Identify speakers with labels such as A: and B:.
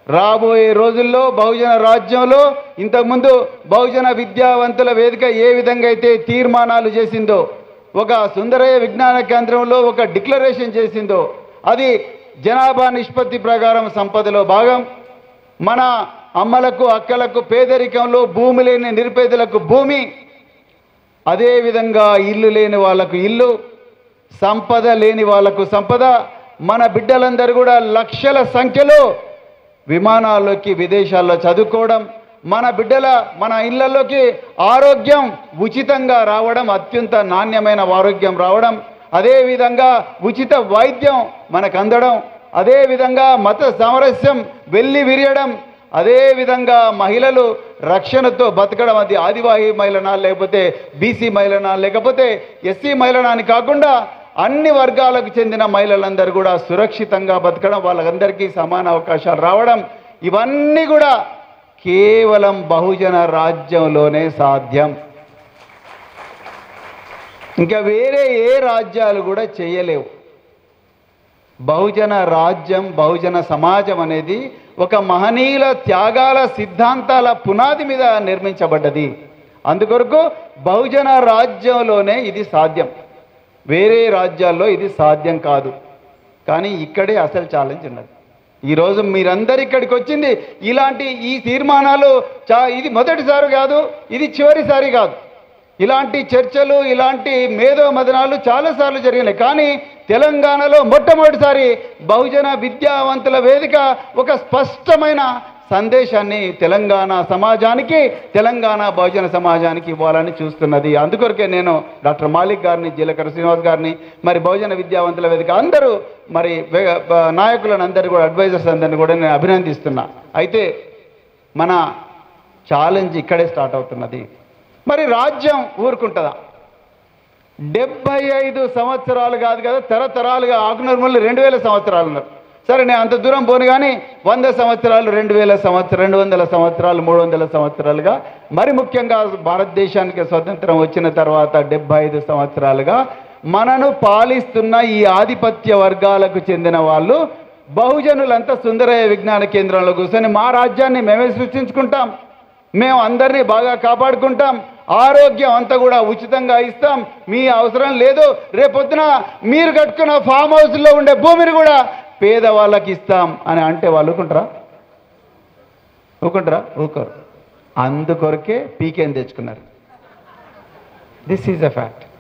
A: రాబోయే రోజుల్లో బహుజన రాజ్యంలో ఇంతకుముందు బహుజన విద్యావంతుల వేదిక ఏ విధంగా అయితే తీర్మానాలు చేసిందో ఒక సుందరయ్య విజ్ఞాన కేంద్రంలో ఒక డిక్లరేషన్ చేసిందో అది జనాభా నిష్పత్తి ప్రకారం సంపదలో భాగం మన అమ్మలకు అక్కలకు పేదరికంలో భూమి లేని నిరుపేదలకు భూమి అదేవిధంగా ఇల్లు లేని వాళ్ళకు ఇల్లు సంపద లేని వాళ్ళకు సంపద మన బిడ్డలందరూ కూడా లక్షల సంఖ్యలో విమానాల్లోకి విదేశాల్లో చదువుకోవడం మన బిడ్డల మన ఇళ్లలోకి ఆరోగ్యం ఉచితంగా రావడం అత్యంత నాణ్యమైన ఆరోగ్యం రావడం అదేవిధంగా ఉచిత వైద్యం మనకు అందడం అదేవిధంగా మత సామరస్యం వెళ్ళి విరియడం అదేవిధంగా మహిళలు రక్షణతో బతకడం అది ఆదివాహి మహిళనా లేకపోతే బీసీ మహిళనా లేకపోతే ఎస్సీ మహిళనా అని కాకుండా అన్ని వర్గాలకు చెందిన మహిళలందరూ కూడా సురక్షితంగా బతకడం వాళ్ళందరికీ సమాన అవకాశాలు రావడం ఇవన్నీ కూడా కేవలం బహుజన రాజ్యంలోనే సాధ్యం ఇంకా వేరే ఏ రాజ్యాలు కూడా చేయలేవు బహుజన రాజ్యం బహుజన సమాజం అనేది ఒక మహనీయుల త్యాగాల సిద్ధాంతాల పునాది మీద నిర్మించబడ్డది అందుకొరకు బహుజన రాజ్యంలోనే ఇది సాధ్యం వేరే రాజ్యాల్లో ఇది సాధ్యం కాదు కానీ ఇక్కడే అసలు ఛాలెంజ్ ఉన్నది ఈరోజు మీరందరు ఇక్కడికి వచ్చింది ఇలాంటి ఈ తీర్మానాలు చా ఇది మొదటిసారి కాదు ఇది చివరిసారి కాదు ఇలాంటి చర్చలు ఇలాంటి మేధో మదనాలు చాలాసార్లు జరిగినాయి కానీ తెలంగాణలో మొట్టమొదటిసారి బహుజన విద్యావంతుల వేదిక ఒక స్పష్టమైన సందేశాన్ని తెలంగాణ సమాజానికి తెలంగాణ బహుజన సమాజానికి ఇవ్వాలని చూస్తున్నది అందుకొరకే నేను డాక్టర్ మాలిక్ గారిని జీలకర్ర శ్రీనివాస్ గారిని మరి బహుజన విద్యావంతుల వేదిక అందరూ మరి వే- బ- నాయకులను అందరూ కూడా అడ్వైజర్స్ అందరిని కూడా నేను అభినందిస్తున్నా అయితే మన ఛాలెంజ్ ఇక్కడే స్టార్ట్ అవుతున్నది మరి రాజ్యం ఊరుకుంటుందా డెబ్బై ఐదు సంవత్సరాలు కాదు కదా తరతరాలుగా ఆకునర్మల్ని రెండు వేల సంవత్సరాలు ఉన్నారు సరే నేను అంత దూరం పోను కానీ వంద సంవత్సరాలు రెండు వేల సంవత్సరం రెండు వందల సంవత్సరాలు మూడు వందల సంవత్సరాలుగా మరి ముఖ్యంగా భారతదేశానికి స్వతంత్రం వచ్చిన తర్వాత డెబ్బై ఐదు సంవత్సరాలుగా మనను పాలిస్తున్న ఈ ఆధిపత్య వర్గాలకు చెందిన వాళ్ళు బహుజనులంతా సుందరయ్య విజ్ఞాన కేంద్రంలో కూర్చొని మా రాజ్యాన్ని మేమే సృష్టించుకుంటాం మేము అందరినీ బాగా కాపాడుకుంటాం ఆరోగ్యం అంతా కూడా ఉచితంగా ఇస్తాం మీ అవసరం లేదు రేపొద్దున మీరు కట్టుకున్న ఫామ్ హౌస్లో ఉండే భూమిని కూడా పేదవాళ్ళకి ఇస్తాం అని అంటే వాళ్ళు ఊకుంటారా ఊకుంటారా ఊకోరు అందుకొరకే పీకేని తెచ్చుకున్నారు దిస్ ఈజ్ అ ఫ్యాక్ట్